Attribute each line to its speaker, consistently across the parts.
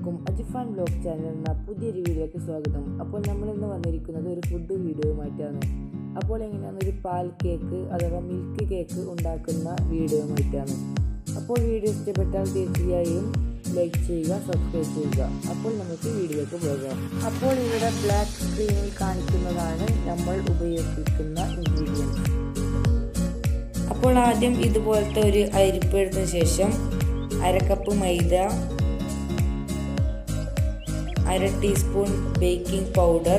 Speaker 1: എല്ലാവർക്കും Ajfan blog channel എന്ന പുതിയൊരു വീഡിയോയ്ക്ക് സ്വാഗതം അപ്പോൾ നമ്മൾ ഇന്ന് വന്നിരിക്കുന്നത് ഒരു ഫുഡ് വീഡിയോയുമായിട്ടാണ് അപ്പോൾ എങ്ങനെയാണ് ഒരു പാൽ കേക്ക് അഥവാ മിൽക്ക് കേക്ക് ഉണ്ടാക്കുന്ന വീഡിയോയുമായിട്ടാണ് അപ്പോൾ വീഡിയോ ഇഷ്ടപ്പെട്ടാൽ തീർച്ചയായും ലൈക്ക് ചെയ്യുക സബ്സ്ക്രൈബ് ചെയ്യുക അപ്പോൾ നമുക്ക് വീഡിയോയ്ക്ക് പോകാം അപ്പോൾ ഇവിടെ ബ്ലാക്ക് സ്ക്രീനിൽ കാണിക്കുന്നതാണ് നമ്മൾ ഉപയോഗിക്കുന്ന ഇൻഗ്രീഡിയൻസ് അപ്പോൾ ആദ്യം ഇതുപോലത്തെ ഒരു അരിപ്പ് എടുത്തതിന് ശേഷം അര കപ്പ് മൈദ അര ടീസ്പൂൺ ബേക്കിംഗ് പൗഡർ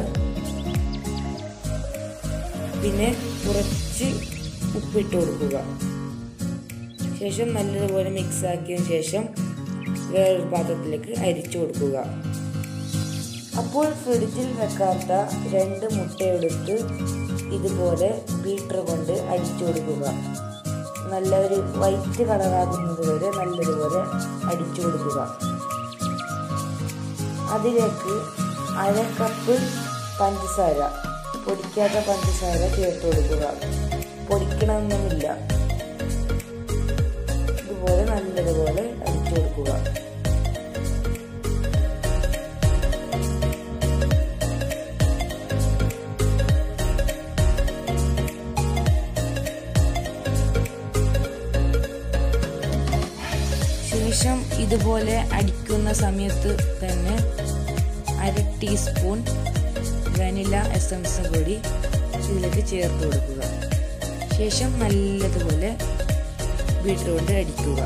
Speaker 1: പിന്നെ കുറച്ച് ഉപ്പിട്ട് കൊടുക്കുക ശേഷം നല്ലതുപോലെ മിക്സ് ആക്കിയതിന് ശേഷം വേറൊരു പാത്രത്തിലേക്ക് അരിച്ചു കൊടുക്കുക അപ്പോൾ ഫ്രിഡ്ജിൽ വെക്കാത്ത രണ്ട് മുട്ടയെടുത്ത് ഇതുപോലെ ബീറ്റർ കൊണ്ട് അടിച്ചു കൊടുക്കുക നല്ല ഒരു വൈറ്റ് കളറാകുന്നത് വരെ നല്ലതുപോലെ അടിച്ചു കൊടുക്കുക അതിലേക്ക് അര കപ്പ് പഞ്ചസാര പൊടിക്കാത്ത പഞ്ചസാര ചേർത്ത് കൊടുക്കുക പൊടിക്കണമെന്നൊന്നുമില്ല ഇതുപോലെ നല്ലതുപോലെ അടിച്ചു കൊടുക്കുക ശേഷം ഇതുപോലെ അടിക്കുന്ന സമയത്ത് തന്നെ അര ടീസ്പൂൺ വനില എസൻസ് കൂടി ഇതിലേക്ക് ചേർത്ത് കൊടുക്കുക ശേഷം നല്ലതുപോലെ ബീറ്റർ കൊണ്ട് അടിക്കുക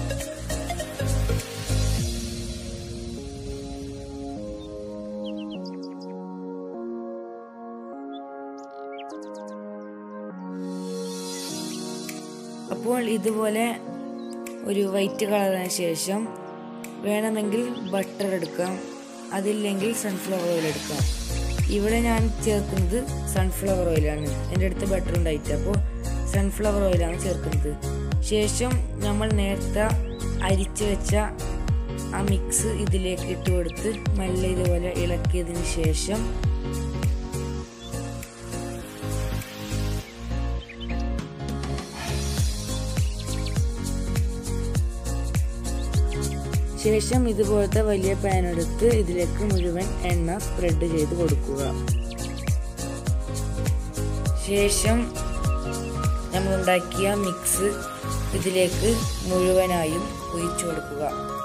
Speaker 1: അപ്പോൾ ഇതുപോലെ ഒരു വൈറ്റ് കളറിന് ശേഷം വേണമെങ്കിൽ ബട്ടർ എടുക്കാം അതില്ലെങ്കിൽ സൺഫ്ലവർ ഓയിൽ എടുക്കാം ഇവിടെ ഞാൻ ചേർക്കുന്നത് സൺഫ്ലവർ ഓയിലാണ് എൻ്റെ അടുത്ത് ബട്ടർ ഉണ്ടായിട്ട് അപ്പോൾ സൺഫ്ലവർ ഓയിലാണ് ചേർക്കുന്നത് ശേഷം നമ്മൾ നേരത്തെ അരിച്ചു വെച്ച ആ മിക്സ് ഇതിലേക്ക് ഇട്ട് കൊടുത്ത് മെല്ലെ ഇതുപോലെ ഇളക്കിയതിന് ശേഷം ശേഷം ഇതുപോലത്തെ വലിയ പാൻ എടുത്ത് ഇതിലേക്ക് മുഴുവൻ എണ്ണ സ്പ്രെഡ് ചെയ്ത് കൊടുക്കുക ശേഷം നമ്മൾ ഉണ്ടാക്കിയ മിക്സ് ഇതിലേക്ക് മുഴുവനായും ഒഴിച്ചു കൊടുക്കുക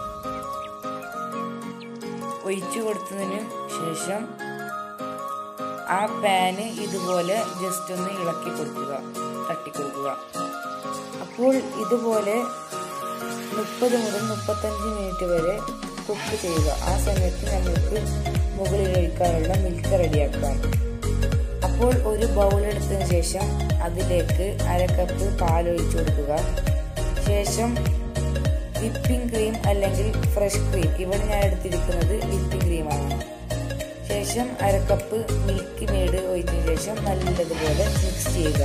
Speaker 1: ഒഴിച്ചു കൊടുത്തതിന് ശേഷം ആ പാന് ഇതുപോലെ ജസ്റ്റ് ഒന്ന് ഇളക്കി കൊടുക്കുക തട്ടിക്കൊടുക്കുക അപ്പോൾ ഇതുപോലെ മുപ്പത് മുതൽ മുപ്പത്തഞ്ച് മിനിറ്റ് വരെ കുക്ക് ചെയ്യുക ആ സമയത്ത് നമുക്ക് മുകളിൽ ഒഴിക്കാനുള്ള മിൽക്ക് റെഡിയാക്കാം അപ്പോൾ ഒരു ബൗൾ എടുത്തതിന് ശേഷം അതിലേക്ക് അര കപ്പ് പാൽ ഒഴിച്ചു കൊടുക്കുക ശേഷം വിപ്പിംഗ് ക്രീം അല്ലെങ്കിൽ ഫ്രഷ് ക്രീം ഇവിടെ ഞാൻ എടുത്തിരിക്കുന്നത് വിപ്പിംഗ് ക്രീമാണ് ശേഷം അര കപ്പ് മിൽക്ക് മേഡ് ഒഴിച്ചതിന് ശേഷം നല്ലതുപോലെ മിക്സ് ചെയ്യുക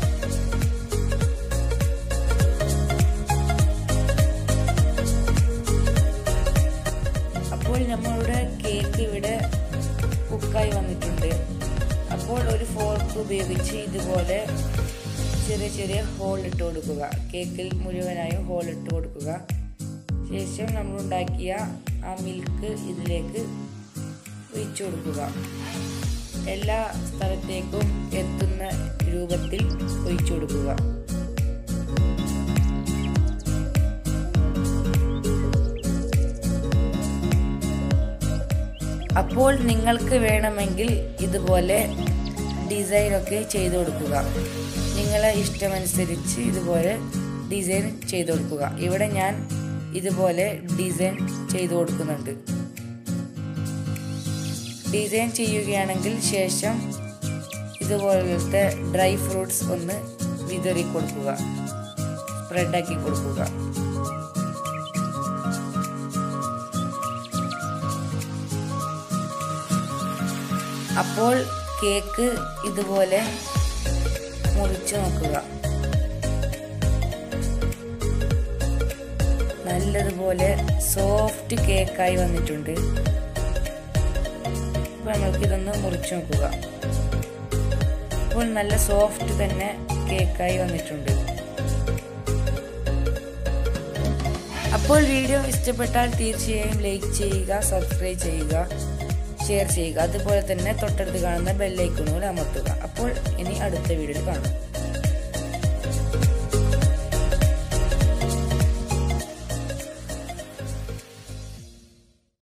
Speaker 1: അപ്പോൾ നമ്മളുടെ കേക്ക് ഇവിടെ കുക്കായി വന്നിട്ടുണ്ട് അപ്പോൾ ഒരു ഫോർക്ക് ഉപയോഗിച്ച് ഇതുപോലെ ചെറിയ ചെറിയ ഹോൾ ഇട്ട് കൊടുക്കുക കേക്കിൽ മുഴുവനായും ഹോൾ ഇട്ട് കൊടുക്കുക ശേഷം നമ്മൾ ഉണ്ടാക്കിയ ആ മിൽക്ക് ഇതിലേക്ക് ഒഴിച്ചു കൊടുക്കുക എല്ലാ സ്ഥലത്തേക്കും എത്തുന്ന രൂപത്തിൽ ഒഴിച്ചു കൊടുക്കുക അപ്പോൾ നിങ്ങൾക്ക് വേണമെങ്കിൽ ഇതുപോലെ ഡിസൈനൊക്കെ ചെയ്തു കൊടുക്കുക നിങ്ങളെ ഇഷ്ടമനുസരിച്ച് ഇതുപോലെ ഡിസൈൻ ചെയ്തു കൊടുക്കുക ഇവിടെ ഞാൻ ഇതുപോലെ ഡിസൈൻ ചെയ്തു കൊടുക്കുന്നുണ്ട് ഡിസൈൻ ചെയ്യുകയാണെങ്കിൽ ശേഷം ഇതുപോലത്തെ ഡ്രൈ ഫ്രൂട്ട്സ് ഒന്ന് വിതറി കൊടുക്കുക സ്പ്രെഡാക്കി കൊടുക്കുക അപ്പോൾ കേക്ക് ഇതുപോലെ മുറിച്ച് നോക്കുക നല്ലതുപോലെ സോഫ്റ്റ് കേക്കായി വന്നിട്ടുണ്ട് അപ്പോൾ നമുക്കിതൊന്ന് മുറിച്ച് നോക്കുക അപ്പോൾ നല്ല സോഫ്റ്റ് തന്നെ കേക്കായി വന്നിട്ടുണ്ട് അപ്പോൾ അപ്പോൾ വീഡിയോ ഇഷ്ടപ്പെട്ടാൽ തീർച്ചയായും ലൈക്ക് ചെയ്യുക സബ്സ്ക്രൈബ് ചെയ്യുക ഷെയർ ചെയ്യുക അതുപോലെ തന്നെ തൊട്ടടുത്ത് കാണുന്ന ബെല്ലൈക്കണുകൾ അമർത്തുക അപ്പോൾ ഇനി അടുത്ത വീഡിയോയിൽ കാണാം